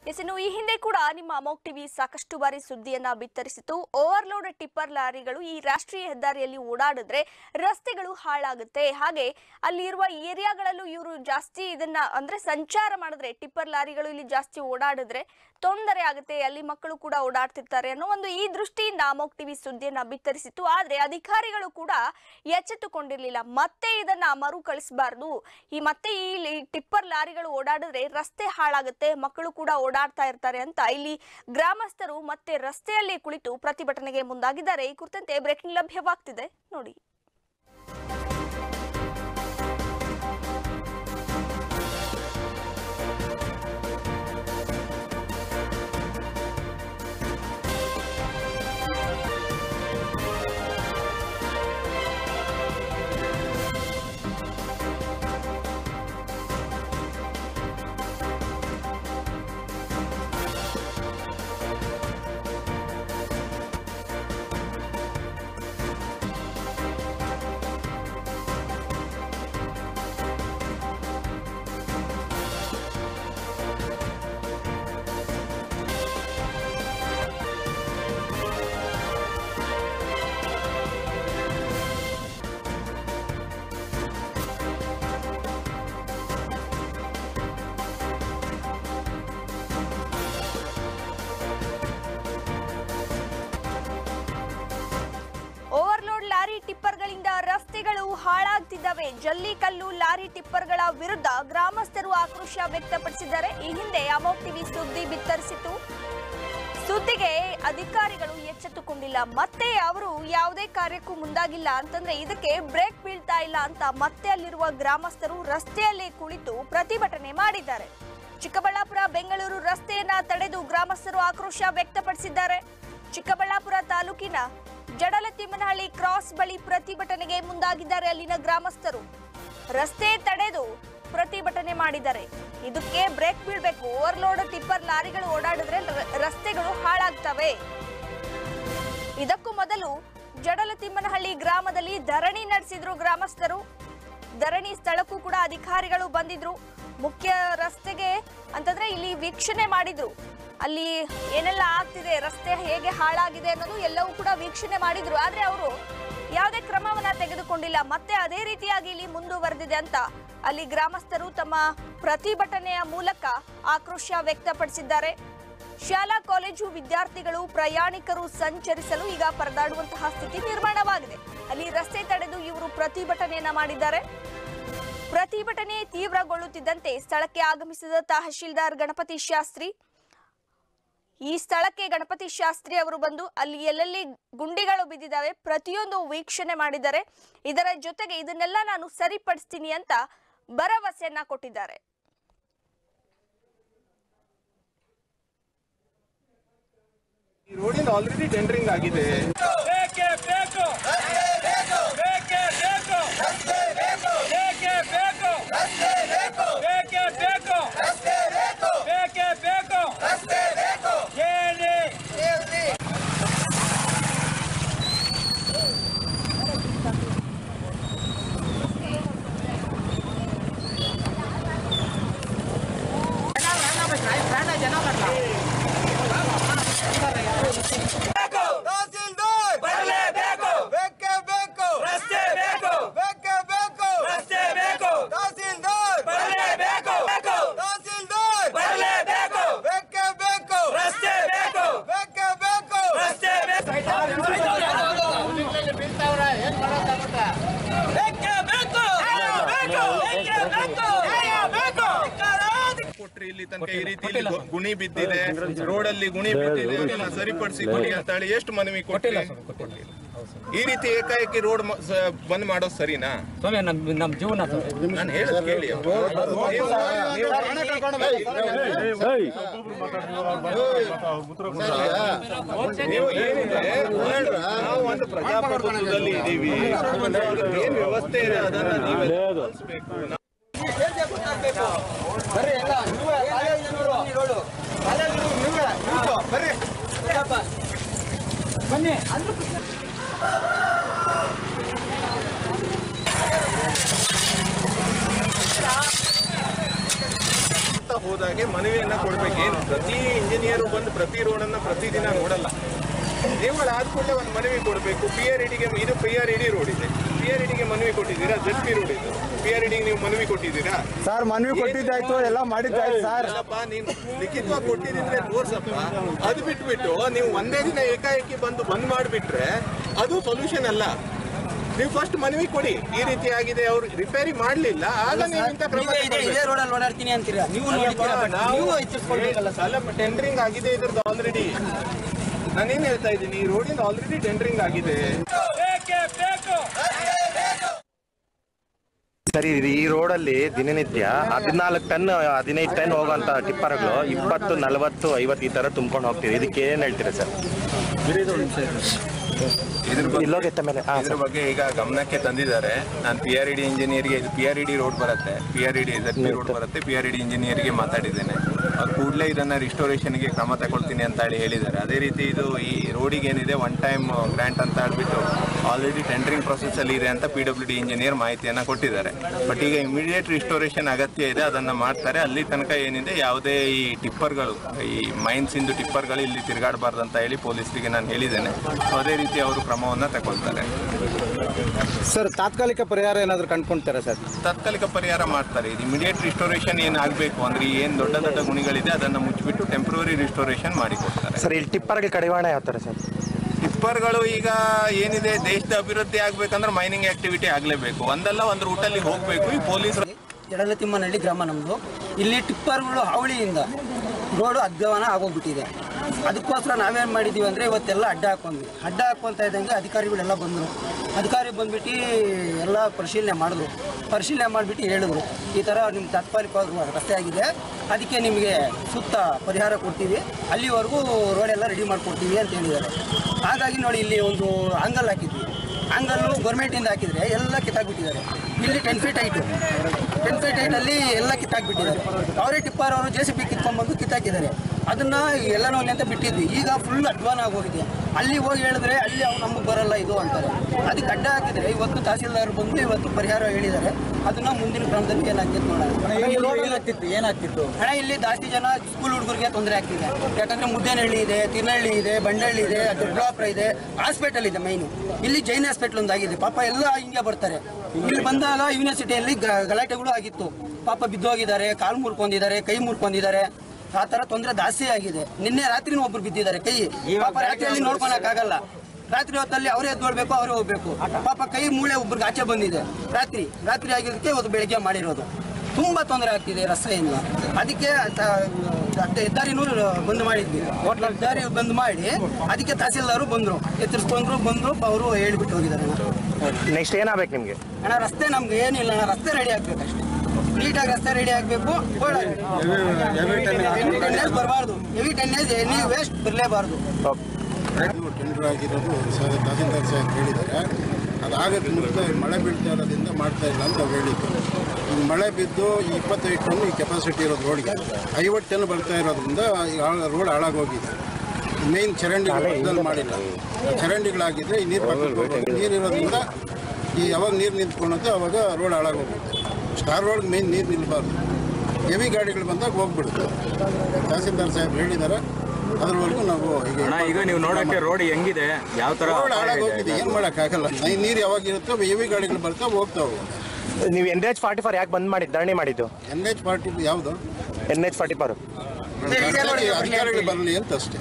S ಇನ್ನು ಈ ಹಿಂದೆ ಕೂಡ ನಿಮ್ಮ ಅಮೋಕ್ ಟಿವಿ ಸಾಕಷ್ಟು ಬಾರಿ ಸುದ್ದಿಯನ್ನ ಬಿತ್ತರಿಸಿತು ಓವರ್ಲೋಡ್ ಟಿಪ್ಪರ್ ಲಾರಿಗಳು ಈ ರಾಷ್ಟ್ರೀಯ ಹೆದ್ದಾರಿಯಲ್ಲಿ ಓಡಾಡಿದ್ರೆ ರಸ್ತೆಗಳು ಹಾಳಾಗುತ್ತೆ ಹಾಗೆ ಅಲ್ಲಿರುವ ಏರಿಯಾಗಳಲ್ಲೂ ಇವರು ಜಾಸ್ತಿ ಇದನ್ನ ಅಂದ್ರೆ ಸಂಚಾರ ಮಾಡಿದ್ರೆ ಟಿಪ್ಪರ್ ಲಾರಿಗಳು ಇಲ್ಲಿ ಜಾಸ್ತಿ ಓಡಾಡಿದ್ರೆ ತೊಂದರೆ ಆಗುತ್ತೆ ಅಲ್ಲಿ ಮಕ್ಕಳು ಕೂಡ ಓಡಾಡ್ತಿರ್ತಾರೆ ಅನ್ನೋ ಒಂದು ಈ ದೃಷ್ಟಿಯಿಂದ ಅಮೋಕ್ ಟಿವಿ ಸುದ್ದಿಯನ್ನ ಬಿತ್ತರಿಸಿತ್ತು ಆದ್ರೆ ಅಧಿಕಾರಿಗಳು ಕೂಡ ಎಚ್ಚೆತ್ತುಕೊಂಡಿರ್ಲಿಲ್ಲ ಮತ್ತೆ ಇದನ್ನ ಮರುಕಳಿಸಬಾರ್ದು ಈ ಮತ್ತೆ ಈ ಲಿ- ಟಿಪ್ಪರ್ ಲಾರಿಗಳು ಓಡಾಡಿದ್ರೆ ರಸ್ತೆ ಹಾಳಾಗುತ್ತೆ ಮಕ್ಕಳು ಕೂಡ ಓಡಾಡ್ತಾ ಇರ್ತಾರೆ ಅಂತ ಇಲ್ಲಿ ಗ್ರಾಮಸ್ಥರು ಮತ್ತೆ ರಸ್ತೆಯಲ್ಲಿ ಕುಳಿತು ಪ್ರತಿಭಟನೆಗೆ ಮುಂದಾಗಿದ್ದಾರೆ ಈ ಕುರಿತಂತೆ ಬ್ರೇಕಿಂಗ್ ಲಭ್ಯವಾಗ್ತಿದೆ ನೋಡಿ ಓವರ್ಲೋಡ್ ಲಾರಿ ಟಿಪ್ಪರ್ಗಳಿಂದ ರಸ್ತೆಗಳು ಹಾಳಾಗ್ತಿದ್ದಾವೆ ಜಲ್ಲಿಕಲ್ಲು ಲಾರಿ ಟಿಪ್ಪರ್ಗಳ ವಿರುದ್ಧ ಗ್ರಾಮಸ್ಥರು ಆಕ್ರೋಶ ವ್ಯಕ್ತಪಡಿಸಿದ್ದಾರೆ ಈ ಹಿಂದೆ ಅಮೋಕ್ ಟಿವಿ ಸುದ್ದಿ ಬಿತ್ತರಿಸಿತು ಸುದ್ದಿಗೆ ಅಧಿಕಾರಿಗಳು ಎಚ್ಚೆತ್ತುಕೊಂಡಿಲ್ಲ ಮತ್ತೆ ಅವರು ಯಾವುದೇ ಕಾರ್ಯಕ್ಕೂ ಮುಂದಾಗಿಲ್ಲ ಅಂತಂದ್ರೆ ಇದಕ್ಕೆ ಬ್ರೇಕ್ ಬೀಳ್ತಾ ಇಲ್ಲ ಅಂತ ಮತ್ತೆ ಅಲ್ಲಿರುವ ಗ್ರಾಮಸ್ಥರು ರಸ್ತೆಯಲ್ಲೇ ಕುಳಿತು ಪ್ರತಿಭಟನೆ ಮಾಡಿದ್ದಾರೆ ಚಿಕ್ಕಬಳ್ಳಾಪುರ ಬೆಂಗಳೂರು ರಸ್ತೆಯನ್ನ ತಡೆದು ಗ್ರಾಮಸ್ಥರು ಆಕ್ರೋಶ ವ್ಯಕ್ತಪಡಿಸಿದ್ದಾರೆ ಚಿಕ್ಕಬಳ್ಳಾಪುರ ತಾಲೂಕಿನ ಜಡಲತಿಮ್ಮನಹಳ್ಳಿ ಕ್ರಾಸ್ ಬಳಿ ಪ್ರತಿಭಟನೆಗೆ ಮುಂದಾಗಿದ್ದಾರೆ ಅಲ್ಲಿನ ಗ್ರಾಮಸ್ಥರು ರಸ್ತೆ ತಡೆದು ಪ್ರತಿಭಟನೆ ಮಾಡಿದ್ದಾರೆ ಇದಕ್ಕೆ ಬ್ರೇಕ್ ಬೀಳ್ಬೇಕು ಓವರ್ಲೋಡ್ ಟಿಪ್ಪರ್ ಲಾರಿಗಳು ಓಡಾಡಿದ್ರೆ ರ- ರಸ್ತೆಗಳು ಹಾಳಾಗ್ತವೆ ಇದಕ್ಕೂ ಮೊದಲು ಜಡಲತಿಮ್ಮನಹಳ್ಳಿ ಗ್ರಾಮದಲ್ಲಿ ಧರಣಿ ನಡೆಸಿದ್ರು ಗ್ರಾಮಸ್ಥರು ಧರಣಿ ಸ್ಥಳಕ್ಕೂ ಕೂಡ ಅಧಿಕಾರಿಗಳು ಬಂದಿದ್ರು ಮುಖ್ಯ ರಸ್ತೆಗೆ ಅಂತಂದ್ರೆ ಇಲ್ಲಿ ವೀಕ್ಷಣೆ ಮಾಡಿದ್ರು ಅಲ್ಲಿ ಏನೆಲ್ಲ ಆಗ್ತಿದೆ ರಸ್ತೆ ಹೇಗೆ ಹಾಳಾಗಿದೆ ಅನ್ನೋದು ಎಲ್ಲವೂ ಕೂಡ ವೀಕ್ಷಣೆ ಮಾಡಿದ್ರು ಆದ್ರೆ ಅವರು ಯಾವುದೇ ಕ್ರಮವನ್ನ ತೆಗೆದುಕೊಂಡಿಲ್ಲ ಮತ್ತೆ ಅದೇ ರೀತಿಯಾಗಿ ಇಲ್ಲಿ ಮುಂದುವರೆದಿದೆ ಅಂತ ಅಲ್ಲಿ ಗ್ರಾಮಸ್ಥರು ತಮ್ಮ ಪ್ರತಿಭಟನೆಯ ಮೂಲಕ ಆಕ್ರೋಶ ವ್ಯಕ್ತಪಡಿಸಿದ್ದಾರೆ ಶಾಲಾ ಕಾಲೇಜು ವಿದ್ಯಾರ್ಥಿಗಳು ಪ್ರಯಾಣಿಕರು ಸಂಚರಿಸಲು ಈಗ ಪರದಾಡುವಂತಹ ಸ್ಥಿತಿ ನಿರ್ಮಾಣವಾಗಿದೆ ಅಲ್ಲಿ ರಸ್ತೆ ತಡೆದು ಇವರು ಪ್ರತಿಭಟನೆಯನ್ನ ಮಾಡಿದ್ದಾರೆ ಪ್ರತಿಭಟನೆ ತೀವ್ರಗೊಳ್ಳುತ್ತಿದ್ದಂತೆ ಸ್ಥಳಕ್ಕೆ ಆಗಮಿಸಿದ ತಹಶೀಲ್ದಾರ್ ಗಣಪತಿ ಶಾಸ್ತ್ರಿ ಈ ಸ್ಥಳಕ್ಕೆ ಗಣಪತಿ ಶಾಸ್ತ್ರಿ ಅವರು ಬಂದು ಅಲ್ಲಿ ಎಲ್ಲೆಲ್ಲಿ ಗುಂಡಿಗಳು ಬಿದ್ದಿದ್ದಾವೆ ಪ್ರತಿಯೊಂದು ವೀಕ್ಷಣೆ ಮಾಡಿದ್ದಾರೆ ಇದರ ಜೊತೆಗೆ ಇದನ್ನೆಲ್ಲ ನಾನು ಸರಿಪಡಿಸ್ತೀನಿ ಅಂತ ಭರವಸೆಯನ್ನ ಕೊಟ್ಟಿದ್ದಾರೆ ಈ ರೋಡಿಂದ ಆಲ್ರೆಡಿ ಟೆಂಡರಿಂಗ್ ಆಗಿದೆ ಬೇಕೇ ಬೇಕು ಬೇಕೇ ಬೇಕು ಬೇಕೇ ಬೇಕು ಬೇಕೇ ಬೇಕು ಬೇಕೇ ಬೇಕು ಹೇಳಿ ತಹಸೀಲ್ದಾರ್ ಬರಲೇಬೇಕು ಬೇಕೇ ಬೇಕು ರಸ್ತೆ ಬೇಕು ಬೇಕೇ ಬೇಕು ರಸ್ತೆ ಬೇಕು ತಹಸೀಲ್ದಾರ್ ಬರಲೇಬೇಕು ತಹಸೀಲ್ದಾರ್ ಬರಲೇಬೇಕು ಬೇಕೇ ಬೇಕು ರಸ್ತೆ ಬೇಕು ಬೇಕೇ ಬೇಕು ರಸ್ತೆ ಬೇಕು ಬೇಕೇ ಬೇಕು ಬೇಕು ಬೇಕೇ ಬೇಕು ಬೇಕು ಕೊಟ್ರಿ ಇಲ್ಲಿ ತನಕ ಈ ರೀತಿ ಇಲ್ಲಿ ಗು- ಗುಣಿ ಬಿದ್ದಿದೆ ರೋಡ್ ಅಲ್ಲಿ ಗುಣಿ ಬಿದ್ದಿದೆ ಅದನ್ನ ಸರಿಪಡಿಸಿ ಕೊಡಿ ಅಂತ ಹೇಳಿ ಎಷ್ಟು ಮನವಿ ಕೊಟ್ಟಿಲ್ಲ ಈ ರೀತಿ ಏಕಾಏಕಿ ರೋಡ್ ಬಂದ್ ಮಾಡೋದು ಸರಿನಾ ಸ್ವಾಮಿ ನಮ್ ನಮ್ ಜೀವನ ಸ್ವಾಮಿ ನಾನು ಹೇಳೋದು ಕೇಳಿ ನೀವು- ನೀವು- ನೀವು ಏನಿದೆ ನಾವು ಒಂದು ಪ್ರಜಾಪ್ರಭುತ್ವದಲ್ಲಿ ಇದ್ದೀವಿ ಏನ್ ವ್ಯವಸ್ಥೆ ಇದೆ ಅದನ್ನ ನೀವೆಲ್ಲ ಪಾಲಿಸ್ಬೇಕು. ನಾವು- ಹೋದಾಗ ಬಗ್ಗೆ ಮನವಿಯನ್ನ ಕೊಡ್ಬೇಕು ಏನು ಪ್ರತಿ ಇಂಜಿನಿಯರ್ ಬಂದು ಪ್ರತಿ ರೋಡನ್ನ ಪ್ರತಿದಿನ ನೋಡಲ್ಲ ನೀವುಗಳು ಆದ ಕೂಡಲೇ ಒಂದು ಮನವಿ ಕೊಡಬೇಕು ಪಿ ಆರ್ ಇಡಿಗೆ ಇದು ಪಿ ಆರ್ ಇಡಿ ರೋಡ್ ಇದೆ ಪಿ ಆರ್ ಇಡಿಗೆ ಮನವಿ ಕೊಟ್ಟಿದ್ದೀರಾ ಜಡ್ ಪಿ ರೋಡ್ ಇದು ಪಿ ಆರ್ ಇಡಿಗೆ ನೀವು ಮನವಿ ಕೊಟ್ಟಿದ್ದೀರಾ ಸರ್ ಮನವಿ ಕೊಟ್ಟಿದ್ದಾಯ್ತು ಎಲ್ಲ ಮಾಡಿದ್ದಾಯ್ತು ಸರ್ ಅಲ್ಲಪ್ಪ ನೀನು ಲಿಖಿತವಾಗಿ ಕೊಟ್ಟಿದ್ರೆ ತೋರ್ಸಪ್ಪ ಅದು ಬಿಟ್ಬಿಟ್ಟು ನೀವು ಒಂದೇ ದಿನ ಏಕಾಏಕಿ ಬಂದು ಬಂದ್ ಮಾಡಿಬಿಟ್ರೆ ಅದು ಸೊಲ್ಯೂಷನ್ ಅಲ್ಲ ನೀವು ಫಸ್ಟ್ ಮನವಿ ಕೊಡಿ ಈ ರೀತಿ ಆಗಿದೆ ಅವ್ರು ರಿಪೇರಿ ಮಾಡ್ಲಿಲ್ಲ ಆಗ ನೀವು ಇಂಥ ಕ್ರಮ ಇದೇ ಇದೇ ಇದೇ ರೋಡಲ್ಲಿ ಓಡಾಡ್ತೀನಿ ಅಂತೀರಾ ನೀವು ನೋಡಿದ್ದೀರಾ but ನೀವು ಎಚ್ಚರಿಸ್ಕೊಳ್ಬೇಕಲ್ಲ ಸರ್ ಅಲ್ಲ ಟೆಂಡರಿಂಗ್ ಆಗಿದೆ ಇದ್ರದ್ದು ಆಲ್ರೆಡಿ ನಾನೇನ್ ಹೇಳ್ತಾ ಇದ್ದೀನಿ ಈ ರೋಡಿನ ಆಲ್ರೆಡಿ ಟೆಂಡರಿಂಗ್ ಆಗಿದೆ ಬೇಕೇ ಬೇಕು ಸರ್ ಈ- ಈ ರೋಡಲ್ಲಿ ದಿನನಿತ್ಯ ಹದಿನಾಲ್ಕು ಟನ್ ಹದಿನೈದು ಟನ್ ಹೋಗುವಂತ ಟಿಪ್ಪರ್ಗಳು ಇಪ್ಪತ್ತು ನಲವತ್ತು ಐವತ್ತು ಈ ತರ ತುಂಬ್ಕೊಂಡು ಹೋಗ್ತೀವಿ ಇದಕ್ಕೆ ಏನ್ ಹೇಳ್ತೀರಾ ಸರ್ ಇದ್ರ ಬಗ್ಗೆ ಇಲ್ಲೋಗೆತ್ತ ಮೇಲೆ ಹಾ ಇದ್ರ ಬಗ್ಗೆ ಈಗ ಗಮನಕ್ಕೆ ತಂದಿದ್ದಾರೆ ನಾನು ಪಿ ಆರ್ ಇಡಿ ಇಂಜಿನಿಯರ್ಗೆ ಇದು ಪಿ ಆರ್ ಇಡಿ ರೋಡ್ ಬರುತ್ತೆ P R E D S P road ಬರುತ್ತೆ ಪಿ ಆರ್ ಇಡಿ ಇಂಜಿನಿಯರ್ಗೆ ಮಾತಾಡಿದ್ದೇನೆ ಅವ್ರು ಕೂಡಲೇ ಇದನ್ನ ರಿಸ್ಟೋರೇಷನ್ಗೆ ಕ್ರಮ ತಗೊಳ್ತೀನಿ ಅಂತ ಹೇಳಿ ಹೇಳಿದ್ದಾರೆ ಅದೇ ರೀತಿ ಇದು ಈ ರೋಡಿಗೆ ಏನಿದೆ ಒನ್ ಟೈಮ್ ಗ್ರಾಂಟ್ ಅಂತ ಹೇಳ್ಬಿಟ್ಟು ಆಲ್ರೆಡಿ ಟೆಂಡರಿಂಗ್ ಪ್ರೊಸೆಸ್ ಅಲ್ಲಿ ಇದೆ ಅಂತ ಪಿ ಡಬ್ಲ್ಯೂ ಡಿ ಇಂಜಿನಿಯರ್ ಮಾಹಿತಿಯನ್ನ ಕೊಟ್ಟಿದ್ದಾರೆ ಬಟ್ ಈಗ ಇಮಿಡಿಯೇಟ್ ರಿಸ್ಟೋರೇಷನ್ ಅಗತ್ಯ ಇದೆ ಅದನ್ನ ಮಾಡ್ತಾರೆ ಅಲ್ಲಿ ತನಕ ಏನಿದೆ ಯಾವುದೇ ಈ ಟಿಪ್ಪರ್ಗಳು ಈ ಮೈನ್ಸ್ ಇಂದು ಟಿಪ್ಪರ್ಗಳು ಇಲ್ಲಿ ತಿರುಗಾಡಬಾರ್ದು ಅಂತ ಹೇಳಿ ಪೊಲೀಸರಿಗೆ ನಾನು ಹೇಳಿದ್ದೇನೆ ಅದೇ ರೀತಿ ಅವರು ಕ್ರಮವನ್ನ ತಗೊಳ್ತಾರೆ ಸರ್ ತಾತ್ಕಾಲಿಕ ಪರಿಹಾರ ಏನಾದ್ರು ಕಂಡ್ಕೊಂತಾರಾ ಸರ್ ತಾತ್ಕಾಲಿಕ ಪರಿಹಾರ ಮಾಡ್ತಾರೆ ಇದು ಇಮಿಡಿಯೇಟ್ ರಿಸ್ಟೋರೇಷನ್ ಏನ್ ಆಗ್ಬೇಕು ಅಂದ್ರೆ ಏನ್ ದೊಡ್ಡ ದೊಡ್ಡ ಗುಣಿಗಳಿದೆ ಅದನ್ನ ಮುಚ್ಚಿಬಿಟ್ಟು ಟೆಂಪ್ರವರಿ ರಿಸ್ಟೋರೇಷನ್ ಮಾಡಿಕೊಡ್ತಾರೆ ಸರ್ ಇಲ್ಲಿ ಟಿಪ್ಪರ್ಗೆ ಕಡಿವಾಣ ಯಾವ ತರ ಸರ್ ಟಿಪ್ಪರ್ಗಳು ಈಗ ಏನಿದೆ ದೇಶದ ಅಭಿವೃದ್ಧಿ ಆಗ್ಬೇಕಂದ್ರೆ ಮೈನಿಂಗ್ ಆಕ್ಟಿವಿಟಿ ಆಗ್ಲೇಬೇಕು ಒಂದಲ್ಲ ಒಂದು ರೂಟಲ್ಲಿ ಹೋಗ್ಬೇಕು ಈ ಪೊಲೀಸರು ಯಡಲತಿಮ್ಮನಹಳ್ಳಿ ಗ್ರಾಮ ನಮ್ಮದು ಇಲ್ಲಿ ಟಿಪ್ಪರ್ಗಳು ಹಾವಳಿಯಿಂದ ರೋಡು ಅಧ್ವಾನ ಆಗೋಗ್ಬಿಟ್ಟಿದೆ ಅದಕ್ಕೋಸ್ಕರ ನಾವೇನು ಮಾಡಿದ್ದೀವಿ ಅಂದರೆ ಇವತ್ತೆಲ್ಲ ಅಡ್ಡ ಹಾಕೊಂಡ್ವಿ ಅಡ್ಡ ಹಾಕ್ಕೊಂತ ಇದ್ದಂಗೆ ಅಧಿಕಾರಿಗಳೆಲ್ಲ ಬಂದರು ಅಧಿಕಾರಿ ಬಂದ್ಬಿಟ್ಟು ಎಲ್ಲ ಪರಿಶೀಲನೆ ಮಾಡಿದ್ರು ಪರಿಶೀಲನೆ ಮಾಡಿಬಿಟ್ಟು ಹೇಳಿದ್ರು ಈ ಥರ ನಿಮ್ಮ ತಾತ್ಕಾಲಿಕವಾಗಿ ರಸ್ತೆ ಆಗಿದೆ ಅದಕ್ಕೆ ನಿಮಗೆ ಸೂಕ್ತ ಪರಿಹಾರ ಕೊಡ್ತೀವಿ ಅಲ್ಲಿವರೆಗೂ ರೋಡೆಲ್ಲ ರೆಡಿ ಮಾಡಿಕೊಡ್ತೀವಿ ಅಂತ ಹೇಳಿದ್ದಾರೆ ಹಾಗಾಗಿ ನೋಡಿ ಇಲ್ಲಿ ಒಂದು ಆಂಗಲ್ ಹಾಕಿದ್ವಿ ಆಂಗಲ್ಲು ಗೌರ್ಮೆಂಟಿಂದ ಹಾಕಿದ್ರೆ ಎಲ್ಲ ಕಿತ್ತಾಕ್ಬಿಟ್ಟಿದ್ದಾರೆ ಇಲ್ಲಿ ten feet height ten feet ಹೈಟಲ್ಲಿ ಎಲ್ಲ ಕಿತ್ತಾಕ್ಬಿಟ್ಟಿದ್ದಾರೆ ಅವರೇ ಟಿಪ್ಪರ್ ಅವರು ಜೆ ಸಿ ಬಿ ಕಿತ್ಕೊಂಡ್ಬಂದು ಕಿತ್ತಾಕಿದ್ದಾರೆ ಅದನ್ನ ಎಲ್ಲ ನೋಡ್ಲಿ ಅಂತ ಬಿಟ್ಟಿದ್ವಿ ಈಗ ಫುಲ್ ಅಡ್ವಾನ್ ಆಗೋಗಿದೆ ಅಲ್ಲಿ ಹೋಗಿ ಹೇಳಿದ್ರೆ ಅಲ್ಲಿ ಅವ್ರು ನಮಗೆ ಬರಲ್ಲ ಇದು ಅಂತಾರೆ ಅದಕ್ಕೆ ಅಡ್ಡ ಹಾಕಿದ್ರೆ ಇವತ್ತು ತಹಸೀಲ್ದಾರ್ ಬಂದು ಇವತ್ತು ಪರಿಹಾರ ಹೇಳಿದ್ದಾರೆ ಅದನ್ನ ಮುಂದಿನ ಕ್ರಮದಲ್ಲಿ ಏನಾಗ್ತದೆ ನೋಡೋಣ ಏನಾಗ್ತಿತ್ತು ಏನಾಗ್ತಿತ್ತು ಹಣ ಇಲ್ಲಿ ಜಾಸ್ತಿ ಜನ ಸ್ಕೂಲ್ ಹುಡುಗರಿಗೆ ತೊಂದರೆ ಆಗ್ತಿದೆ ಯಾಕಂದ್ರೆ ಮುದ್ದೇನಹಳ್ಳಿ ಇದೆ ತಿರ್ನಹಳ್ಳಿ ಇದೆ ಬಂಡಹಳ್ಳಿ ಇದೆ ದೊಡ್ಡಬಳ್ಳಾಪುರ ಇದೆ ಹಾಸ್ಪಿಟಲ್ ಇದೆ ಮೈನು ಇಲ್ಲಿ ಜೈನ್ ಹಾಸ್ಪಿಟಲ್ ಒಂದು ಆಗಿದೆ ಪಾಪ ಎಲ್ಲ ಹಿಂಗೆ ಬರ್ತಾರೆ ಇಲ್ಲಿ ಬಂದಾಗ ಯೂನಿವರ್ಸಿಟಿಯಲ್ಲಿ ಗ- ಗಲಾಟೆಗಳು ಆಗಿತ್ತು ಪಾಪ ಬಿದ್ದೋಗಿದ್ದಾರೆ ಕಾಲು ಮುರ್ಕೊಂಡಿದ್ದಾರೆ ಕೈ ಮುರ್ಕೊಂಡಿದ್ದಾರೆ ಆ ತರ ತೊಂದರೆ ಜಾಸ್ತಿ ಆಗಿದೆ ನಿನ್ನೆ ರಾತ್ರಿನೂ ಒಬ್ರು ಬಿದ್ದಿದ್ದಾರೆ ಕೈ ಪಾಪ ರಾತ್ರಿಯಲ್ಲಿ ನೋಡ್ಕೊಳಕ್ಕಾಗಲ್ಲ ರಾತ್ರಿ ಹೊತ್ತಲ್ಲಿ ಅವರೇ ಎದ್ದೋಳ್ಬೇಕು ಅವರೇ ಹೋಗ್ಬೇಕು ಪಾಪ ಕೈ ಮೂಳೆ ಒಬ್ರಿಗೆ ಆಚೆ ಬಂದಿದೆ ರಾತ್ರಿ ರಾತ್ರಿ ಆಗಿದ್ದಕ್ಕೆ ಇವತ್ತು ಬೆಳಗ್ಗೆ ಮಾಡಿರೋದು ತುಂಬಾ ತೊಂದರೆ ಆಗ್ತಿದೆ ರಸ್ತೆಯಿಂದ ಅದಕ್ಕೆ ತ- ಅತ್ತೆ ಹೆದ್ದಾರಿನೂ ಬಂದ್ ಮಾಡಿದ್ವಿ ಹೆದ್ದಾರಿ ಬಂದ್ ಮಾಡಿ ಅದಕ್ಕೆ ತಹಸೀಲ್ದಾರು ಬಂದ್ರು ಎಚ್ಚರಿಸ್ಕೊಂಡ್ರು ಬಂದ್ರು ಅವರು ಹೇಳ್ಬಿಟ್ಟು ಹೋಗಿದ್ದಾರೆ ನೆಕ್ಸ್ಟ್ ಏನಾಗ್ಬೇಕು ನಿಮ್ಗೆ ಅಣ್ಣ ರಸ್ತೆ ನಮ್ಗೆ ಏನಿಲ್ಲ ಅಣ್ಣ ರಸ್ತೆ ರೆಡಿ ಆಗ್ಬೇಕು ಅಷ್ಟೇ ನೀಟಾಗಿ ರಸ್ತೆ ರೆಡಿ ಆಗ್ಬೇಕು ಟೆನ್ನೇಜ್ ಬರಬಾರ್ದು ಹೆವಿ ಟೆನ್ನೇಜ್ ಎನಿ ವೇಸ್ಟ್ ಬರಲೇಬಾರ್ದು ಟೆಂಡರ್ ಆಗಿರೋದು ಸರ್ ತಹಸೀಲ್ದಾರ್ ಸಾಹೇಬ್ ಹೇಳಿದ್ದಾರೆ ಅದಾಗಕ್ಕೆ ಮುಂಚೆ ಮಳೆ ಬೀಳ್ತಾ ಇರೋದ್ರಿಂದ ಮಾಡ್ತಾ ಇಲ್ಲ ಅಂತ ಅವ್ರು ಹೇಳಿದ್ದು ಈಗ ಮಳೆ ಬಿದ್ದು ಈ ಇಪ್ಪತ್ತೈದು ಟನ್ ಈ ಕೆಪಾಸಿಟಿ ಇರೋದು ರೋಡ್ಗೆ ಐವತ್ತು ಟನ್ ಬರ್ತಾ ಇರೋದ್ರಿಂದ ಈ ರೋಡ್ ಹಾಳಾಗೋಗಿದೆ ಮೇನ್ ಚರಂಡಿಗಳು ಮಾಡಿಲ್ಲ ಚರಂಡಿಗಳಾಗಿದ್ರೆ ಈ ನೀರು ನೀರು ಇರೋದ್ರಿಂದ ಈ ಯಾವಾಗ ನೀರು ನಿಂತ್ಕೊಳುತ್ತೆ ಅವಾಗ ರೋಡ್ ಹಾಳಾಗೋಗುತ್ತೆ ಸ್ಟಾರ್ ರೋಡ್ ಮೇನ್ ನೀರು ನಿಲ್ಬಾರ್ದು ಹೆವಿ ಗಾಡಿಗಳು ಬಂದಾಗ ಹೋಗ್ಬಿಡುತ್ತೆ ತಹಸೀಲ್ದಾರ್ ಸಾಹೇಬ್ ಹೇಳಿದ್ದಾರೆ ಅದ್ರವರೆಗೂ ನಾವು ಈಗ ಈಗ ನೀವು ನೋಡಕ್ಕೆ ರೋಡ್ ಹೆಂಗಿದೆ ಯಾವ ತರ ರೋಡ್ ಹಾಳಾಗೋಗಿದೆ ಏನು ಮಾಡೋಕ್ಕಾಗಲ್ಲ ನೈ- ನೀರು ಯಾವಾಗ ಇರುತ್ತೋ ಹೆವಿ ಗಾಡಿಗಳು ಬರ್ತಾವೆ ಹೋಗ್ತಾವೆ ನೀವು ಎನ್ ಎಚ್ ಫಾರ್ಟಿ ಫೋರ್ ಯಾಕೆ ಬಂದ್ ಮಾಡಿದ್ದು ಧರಣಿ ಮಾಡಿದ್ದು ಎನ್ ಎಚ್ ಪಾರ್ಟಿ ಯಾವುದು ಎನ್ ಎಚ್ ಫಾರ್ಟಿ ಫೋರ್ ಸರ್ಕಾರಿ ಅಧಿಕಾರಿಗಳು ಬರಲಿ ಅಂತ ಅಷ್ಟೇ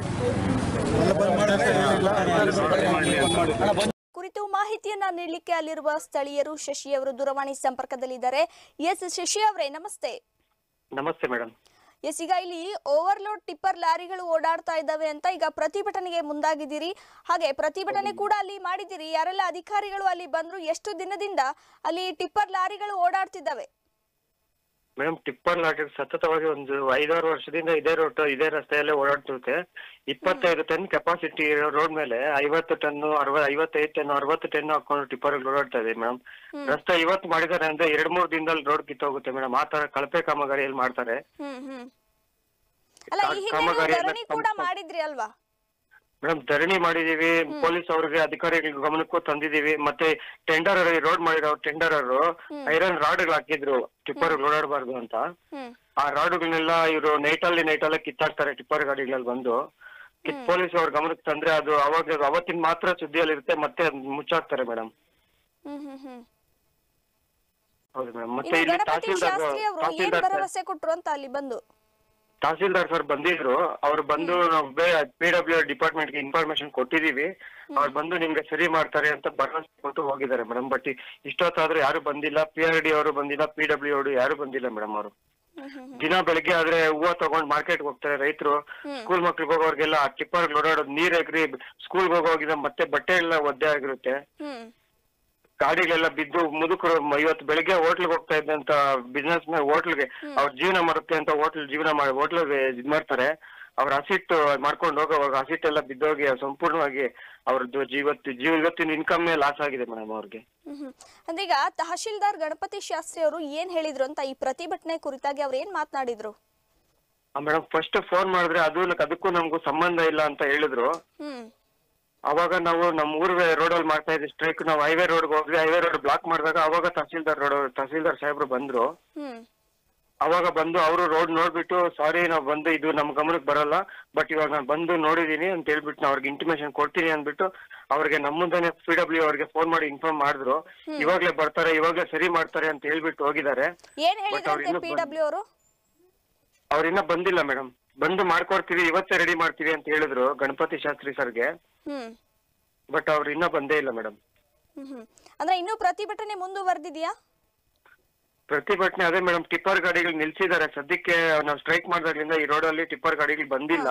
ಕುರಿತು ಮಾಹಿತಿಯನ್ನ ನೀಡಲಿಕ್ಕೆ ಅಲ್ಲಿರುವ ಸ್ಥಳೀಯರು ಶಶಿ ಅವರು ದೂರವಾಣಿ ಸಂಪರ್ಕದಲ್ಲಿದ್ದಾರೆ ಎಸ್ ಶಶಿ ಅವರೇ ನಮಸ್ತೆ ನಮಸ್ತೆ ಮೇಡಮ್ ಎಸ್ ಈಗ ಇಲ್ಲಿ ಓವರ್ಲೋಡ್ ಟಿಪ್ಪರ್ ಲಾರಿಗಳು ಓಡಾಡ್ತಾ ಇದ್ದಾವೆ ಅಂತ ಈಗ ಪ್ರತಿಭಟನೆಗೆ ಮುಂದಾಗಿದ್ದೀರಿ ಹಾಗೆ ಪ್ರತಿಭಟನೆ ಕೂಡ ಅಲ್ಲಿ ಮಾಡಿದ್ದೀರಿ ಯಾರೆಲ್ಲ ಅಧಿಕಾರಿಗಳು ಅಲ್ಲಿ ಬಂದ್ರು ಎಷ್ಟು ದಿನದಿಂದ ಅಲ್ಲಿ ಟಿಪ್ಪರ್ ಲಾರಿಗಳು ಓಡಾಡ್ತಿದ್ದಾವೆ ಮೇಡಮ್ ಟಿಪ್ಪರ್ ಲಾರಿ ಸತತವಾಗಿ ಒಂದು ಐದಾರು ವರ್ಷದಿಂದ ಇದೇ ರೋಡ್ ಇದೇ ರಸ್ತೆಯಲ್ಲೇ ಓಡಾಡ್ತಿರುತ್ತೆ ಇಪ್ಪತ್ತೈದು ಟನ್ ಕೆಪಾಸಿಟಿ ಇರೋ ರೋಡ್ ಮೇಲೆ ಐವತ್ತು ಟನ್ ಅರವ ಐವತ್ತೈದು ಟನ್ ಅರವತ್ತು ಟನ್ ಹಾಕೊಂಡು ಟಿಪ್ಪರ್ ಓಡಾಡ್ತಾ ಇದೆ ಮೇಡಮ್ ರಸ್ತೆ ಇವತ್ತು ಮಾಡಿದ್ದಾರೆ ಅಂದ್ರೆ ಎರಡ್ ಮೂರ್ ದಿನದಲ್ಲಿ ರೋಡ್ ಕಿತ್ತೋಗುತ್ತೆ ಮೇಡಮ್ ಆ ತರ ಕಳಪೆ ಕಾಮಗಾರಿಯಲ್ಲಿ ಮಾಡ್ತಾರೆ ಹ್ಮ್ ಹ್ಮ್ ಅಲ್ಲ ಈ ಹಿಂದೆ ನೀವು ಕಾಮಗಾರಿ ಎಲ್ಲ ಧರಣಿ ಕೂಡ ಮಾಡಿದ್ರಿ ಅಲ್ವಾ ಮೇಡಮ್ ಧರಣಿ ಮಾಡಿದೀವಿ ಪೊಲೀಸ್ ಅವ್ರಿಗೆ ಅಧಿಕಾರಿಗಳ ಗಮನಕ್ಕೂ ತಂದಿದೀವಿ ಮತ್ತೆ ಟೆಂಡರ್ ರೋಡ್ ಮಾಡಿರೋ ಟೆಂಡರ್ ಅವರು ಐರನ್ ರಾಡ್ಗಳು ಹಾಕಿದ್ರು ಟಿಪ್ಪರ್ ಓಡಾಡಬಾರ್ದು ಅಂತ ಹ್ಮ್ ಆ ರಾಡುಗಳನ್ನೆಲ್ಲ ಇವರು ನೈಟ್ ಅಲ್ಲಿ ನೈಟ್ ಅಲ್ಲೇ ಕಿತ್ತಾಡ್ತಾರೆ ಟಿಪ್ಪರ್ ಗಾಡಿಗಳಲ್ಲಿ ಬಂದು ಕಿತ್ ಪೊಲೀಸ್ ಅವ್ರ ಗಮನಕ್ಕೆ ತಂದ್ರೆ ಅದು ಅವಾಗ ಅವತ್ತಿನ ಮಾತ್ರ ಸುದ್ದಿಯಲ್ಲಿ ಇರುತ್ತೆ ಮತ್ತೆ ಅದ್ ಮುಚ್ಚಾಕ್ತಾರೆ ಮೇಡಮ್ ಹ್ಮ್ ಹ್ಮ್ ಹ್ಮ್ ಹೌದು ಮೇಡಮ್ ಮತ್ತೆ ಇನ್ನು ಇಲ್ಲಿ ಗಣಪತಿ ತಹಸೀಲ್ದಾರ್ ಶಾಸ್ತ್ರಿ ಅವರು ಏನ್ ತಹಸೀಲ್ದಾರ್ ಸರ್- ಭರವಸೆ ಕೊಟ್ರು ಅಂತ ಅಲ್ಲಿ ಬಂದು ತಹಸೀಲ್ದಾರ್ ಸರ್ ಬಂದಿದ್ರು ಅವ್ರು ಬಂದು ನಾವು ಪಿ ಡಬ್ಲ್ಯೂ ಡಿಪಾರ್ಟ್ಮೆಂಟ್ ಗೆ ಇನ್ಫಾರ್ಮೇಶನ್ ಕೊಟ್ಟಿದೀವಿ ಅವ್ರು ಬಂದು ನಿಮ್ಗೆ ಸರಿ ಮಾಡ್ತಾರೆ ಅಂತ ಭರವಸೆ ಕೊಟ್ಟು ಹೋಗಿದ್ದಾರೆ ಮೇಡಮ್ ಬಟ್ ಇಷ್ಟೊತ್ತಾದ್ರೂ ಯಾರು ಬಂದಿಲ್ಲ ಪಿ ಆರ್ ಡಿ ಅವರು ಬಂದಿಲ್ಲ ಪಿ ಡಬ್ಲ್ಯೂ ಅವರು ಯಾರು ಬಂದಿಲ್ಲ ಮೇಡಮ್ ಅವರು ದಿನ ಬೆಳಿಗ್ಗೆ ಆದ್ರೆ ಹೂವ ತಗೊಂಡ್ ಮಾರ್ಕೆಟ್ ಹೋಗ್ತಾರೆ ರೈತರು ಸ್ಕೂಲ್ ಮಕ್ಳಿಗೆ ಹೋಗೋರ್ಗೆಲ್ಲ ಆ ಟಿಪ್ಪರ್ ಓಡಾಡೋದು ನೀರ್ ಎಗ್ರಿ ಸ್ಕೂಲ್ಗೆ ಹೋಗೋಗಿದ್ರೆ ಮತ್ತೆ ಬಟ್ಟೆ ಎಲ್ಲ ಒದ್ದೆ ಆಗಿರುತ್ತೆ ಹ್ಮ್ ಗಾಡಿಗಳೆಲ್ಲ ಬಿದ್ದು ಮುದುಕರು ಮ- ಇವತ್ತು ಬೆಳಿಗ್ಗೆ ಹೋಟ್ಲ್ಗೆ ಹೋಗ್ತಾ ಇದ್ದಂತ ಬಿಸ್ನೆಸ್ ಮ್ಯಾನ್ ಹೋಟ್ಲ್ಗೆ ಅವ್ರ ಜೀವನ ಮಾಡುತ್ತೆ ಅಂತ ಹೋಟ್ಲ್ ಜೀವನ ಮಾಡಿ ಹೋಟ್ಲ್ಗೆ ಇದ್ ಮಾಡ್ತಾರೆ ಅವ್ರ ಹಸಿಟ್ಟು ಮಾಡ್ಕೊಂಡು ಹೋಗೋವಾಗ ಹಸಿಟ್ ಎಲ್ಲ ಬಿದ್ದೋಗಿ ಸಂಪೂರ್ಣವಾಗಿ ಅವ್ರದ್ದು ಜೀವತ್ತು ಜೀವ ಇವತ್ತಿನ ಇನ್ಕಮ್ ಲಾಸ್ ಆಗಿದೆ ಮೇಡಮ್ ಅವ್ರಿಗೆ ಹ್ಮ್ ಹ್ಮ್. ಅಂದ್ರೆ ಈಗ ತಹಶೀಲ್ದಾರ್ ಗಣಪತಿ ಶಾಸ್ತ್ರಿ ಅವರು ಏನ್ ಹೇಳಿದ್ರು ಅಂತ ಈ ಪ್ರತಿಭಟನೆ ಕುರಿತಾಗಿ ಅವ್ರು ಏನ್ ಮಾತನಾಡಿದ್ರು ಮೇಡಮ್ ಫಸ್ಟ್ ಫೋನ್ ಮಾಡಿದ್ರೆ ಅದು ಅದಕ್ಕೂ ನಮಗೂ ಸಂಬಂಧ ಇಲ್ಲ ಅಂತ ಹೇಳಿದ್ರು ಹ್ಮ್ ಅವಾಗ ನಾವು ನಮ್ಮ ಊರ್ ರೋಡ್ ಅಲ್ಲಿ ಮಾಡ್ತಾ ಇದ್ವಿ ಸ್ಟ್ರೈಕ್ ನಾವು ಹೈವೇ ರೋಡ್ ಹೋದ್ವಿ ಹೈವೇ ರೋಡ್ ಬ್ಲಾಕ್ ಮಾಡಿದಾಗ ಅವಾಗ ತಹಸೀಲ್ದಾರ್ ರೋಡ್ ತಹಸೀಲ್ದಾರ್ ಸಾಹೇಬ್ರು ಬಂದ್ರು ಹ್ಮ್ ಅವಾಗ ಬಂದು ಅವರು ರೋಡ್ ನೋಡ್ಬಿಟ್ಟು ಸಾರಿ ನಾವು ಬಂದು ಇದು ನಮ್ ಗಮನಕ್ಕೆ ಬರಲ್ಲ ಬಟ್ ಇವಾಗ ನಾನು ಬಂದು ನೋಡಿದೀನಿ ಅಂತ ಹೇಳ್ಬಿಟ್ಟು ನಾನು ಅವ್ರಿಗೆ ಇಂಟಿಮೇಶನ್ ಕೊಡ್ತೀನಿ ಅಂದ್ಬಿಟ್ಟು ಅವ್ರಿಗೆ ನಮ್ಮ ಮುಂದೆನೆ ಪಿ ಡಬ್ಲ್ಯೂ ಅವ್ರಿಗೆ ಫೋನ್ ಮಾಡಿ ಇನ್ಫಾರ್ಮ್ ಮಾಡಿದ್ರು ಇವಾಗ್ಲೇ ಬರ್ತಾರೆ ಇವಾಗ್ಲೇ ಸರಿ ಮಾಡ್ತಾರೆ ಅಂತ ಹೇಳ್ಬಿಟ್ಟು ಹೋಗಿದ್ದಾರೆ ಏನ್ ಹೇಳಿದ್ರಂತೆ ಇನ್ನೂ ಪಿ ಡಬ್ಲ್ಯೂ ಅವರು ಅವ್ರು ಇನ್ನ ಬಂದಿಲ್ಲ ಮೇಡಮ್ ಬಂದು ಮಾಡ್ಕೊಡ್ತೀವಿ ಇವತ್ತೇ ರೆಡಿ ಮಾಡ್ತೀವಿ ಅಂತ ಹೇಳಿದ್ರು ಗಣಪತಿ ಶಾಸ್ತ್ರಿ ಸರ್ಗೆ ಹ್ಮ್ ಬಟ್ ಅವ್ರು ಇನ್ನ ಬಂದೇ ಇಲ್ಲ ಮೇಡಮ್ ಹ್ಮ್ ಹ್ಮ್ ಅಂದ್ರೆ ಇನ್ನೂ ಪ್ರತಿಭಟನೆ ಮುಂದುವರೆದಿದ್ಯಾ ಪ್ರತಿಭಟನೆ ಅದೇ ಮೇಡಮ್ ಟಿಪ್ಪರ್ ಗಾಡಿಗಳು ನಿಲ್ಸಿದ್ದಾರೆ ಸದ್ಯಕ್ಕೆ ನಾವು ಸ್ಟ್ರೈಕ್ ಮಾಡಿದಾಗ್ಲಿಂದ ಈ ರೋಡ್ ಅಲ್ಲಿ ಟಿಪ್ಪರ್ ಗಾಡಿಗಳು ಬಂದಿಲ್ಲ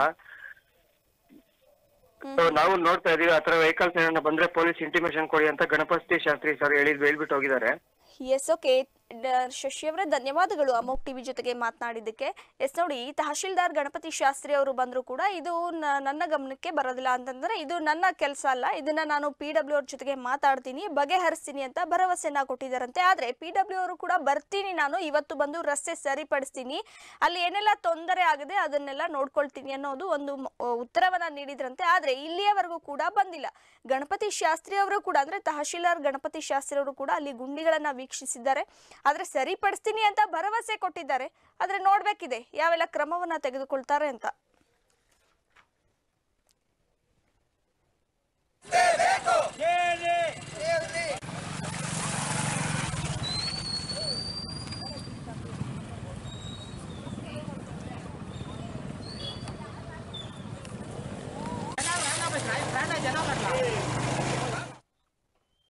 So, ನಾವು ನೋಡ್ತಾ ಇದೀವಿ ಆತರ ವೆಹಿಕಲ್ಸ್ ಏನಾರ ಬಂದ್ರೆ ಪೊಲೀಸ್ ಇಂಟಿಮೇಶನ್ ಕೊಡಿ ಅಂತ ಗಣಪತಿ ಶಾಸ್ತ್ರಿ ಸರ್ ಹೇಳಿದ್ ಹೇಳ್ಬಿಟ್ಟು ಹೋಗಿದ್ದಾರೆ ಎಸ್ ಓಕೆ ಶಶಿ ಅವರೇ ಧನ್ಯವಾದಗಳು ಅಮೋಕ್ ಟಿವಿ ಜೊತೆಗೆ ಮಾತನಾಡಿದ್ದಕ್ಕೆ ಎಸ್ ನೋಡಿ ತಹಶೀಲ್ದಾರ್ ಗಣಪತಿ ಶಾಸ್ತ್ರಿ ಅವರು ಬಂದ್ರು ಕೂಡ ಇದು ನ- ನನ್ನ ಗಮನಕ್ಕೆ ಬರೋದಿಲ್ಲ ಅಂತಂದ್ರೆ ಇದು ನನ್ನ ಕೆಲಸ ಅಲ್ಲ ಇದನ್ನ ನಾನು ಪಿ ಡಬ್ಲ್ಯೂ ಅವ್ರ ಜೊತೆಗೆ ಮಾತಾಡ್ತೀನಿ ಬಗೆಹರಿಸ್ತೀನಿ ಅಂತ ಭರವಸೆನ ಕೊಟ್ಟಿದ್ದಾರಂತೆ ಆದ್ರೆ ಪಿ ಡಬ್ಲ್ಯೂ ಅವರು ಕೂಡ ಬರ್ತೀನಿ ನಾನು ಇವತ್ತು ಬಂದು ರಸ್ತೆ ಸರಿಪಡಿಸ್ತೀನಿ ಅಲ್ಲಿ ಏನೆಲ್ಲ ತೊಂದರೆ ಆಗಿದೆ ಅದನ್ನೆಲ್ಲ ನೋಡ್ಕೊಳ್ತೀನಿ ಅನ್ನೋದು ಒಂದು ಮ- ಉತ್ತರವನ್ನ ನೀಡಿದ್ರಂತೆ ಆದ್ರೆ ಇಲ್ಲಿಯವರೆಗೂ ಕೂಡ ಬಂದಿಲ್ಲ ಗಣಪತಿ ಶಾಸ್ತ್ರಿ ಅವರು ಕೂಡ ಅಂದ್ರೆ ತಹಶೀಲ್ದಾರ್ ಗಣಪತಿ ಶಾಸ್ತ್ರಿ ಅವರು ಕೂಡ ಅಲ್ಲಿ ಗುಂಡಿಗಳನ್ನ ವೀಕ್ಷಿಸಿದ್ದಾರೆ ಆದ್ರೆ ಸರಿಪಡಿಸ್ತೀನಿ ಅಂತ ಭರವಸೆ ಕೊಟ್ಟಿದ್ದಾರೆ ಆದ್ರೆ ನೋಡ್ಬೇಕಿದೆ ಯಾವೆಲ್ಲ ಕ್ರಮವನ್ನ ತೆಗೆದುಕೊಳ್ತಾರೆ ಅಂತ ಜನ ಬರ್ಲಾ